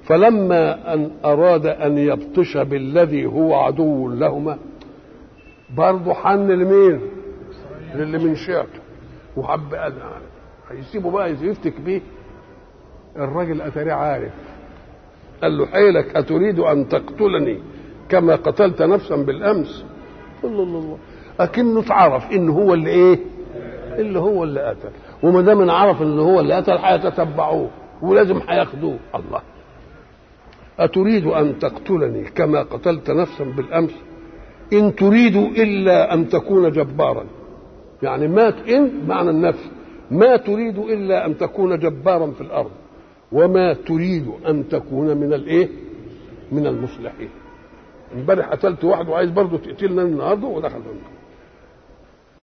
فلما أن أراد أن يبطش بالذي هو عدو لهما برضه حن لمين؟ للي من شيعته وحب قال هيسيبه بقى يفتك بيه الراجل أتاريه عارف قال له حيلك أتريد أن تقتلني كما قتلت نفسا بالأمس الله الله الله أكنه اتعرف إن هو اللي إيه اللي هو اللي قتل وما دام عرف إن هو اللي قتل هيتتبعوه ولازم هياخدوه الله أتريد أن تقتلني كما قتلت نفسا بالأمس إن تريد إلا أن تكون جبارا يعني ما إن معنى النفس ما تريد إلا أن تكون جبارا في الأرض وما تريد أن تكون من الإيه من المصلحين امبارح قتلت واحد وعايز برضه تقتلنا النهارده ودخل